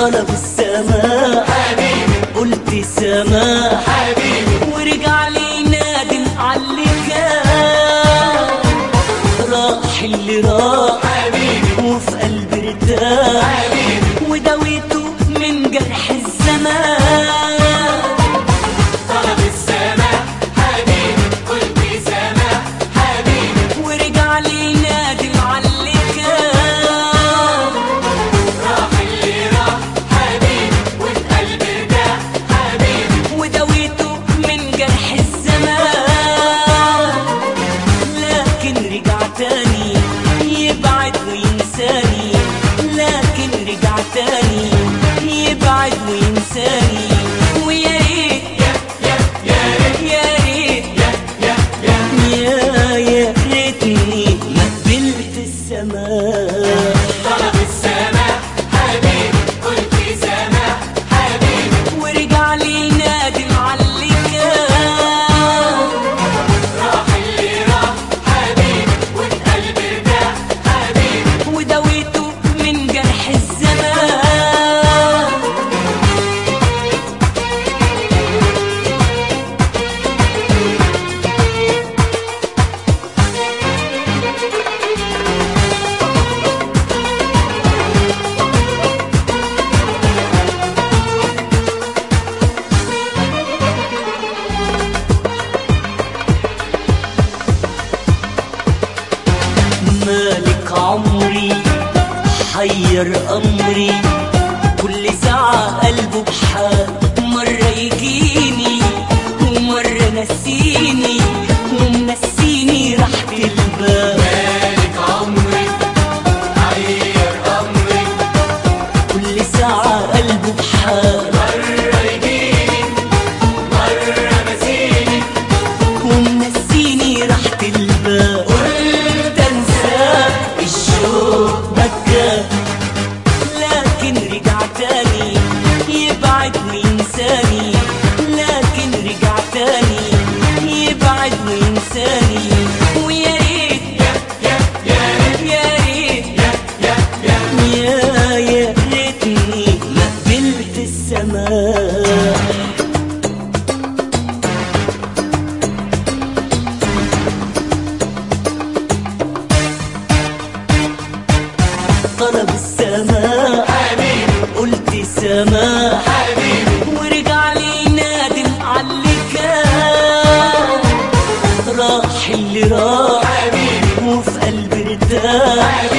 طلب السماح حبيبي قلت سماح حبيبي ورجع لي نادم علي كان راح اللي راح حبيبي وفي قلبي ارتاح حبيبي وداويته من جرح الزمان طلب السماح حبيبي قلت سماح حبيبي ورجع لي نادم علي كان راح اللي راح حبيبي والقلب ارتاح حبيبي وداويته من جرح الزمان لكن رجع تاني يبعد وينساني لكن رجع تاني يبعد وينساني ويا ريت يا يا يا ريت يا ريت يا يا يا يا يا ريتني ما قبلت السماء طلب السماح حبيبي قلت سماح حبيبي ورجع لي نادم علي كان راح اللي راح حبيبي والقلب ارتاح حبيبي وداويته من جرح الزمان مالك عمري حير أمري كل ساعة قلبه بحال مرة يجيني ومرة نسيني ومنسيني راحة البال مالك عمري حير امري كل ساعة قلبه بحال مرة يجيني مرة نسيني ومنسيني راحة البال قلت انساك الشوق بكى لكن رجع تاني يبعد وينساني لكن رجع تاني يبعد وينساني ويا ريت يا يا يا ريت يا ريت يا يا يا يا يا ريتني ما قبلت السماء طلب السماح حبيبي قلت سماح حبيبي ورجع لي نادم علي كان راح اللي راح حبيبي وفي قلبي ارتاح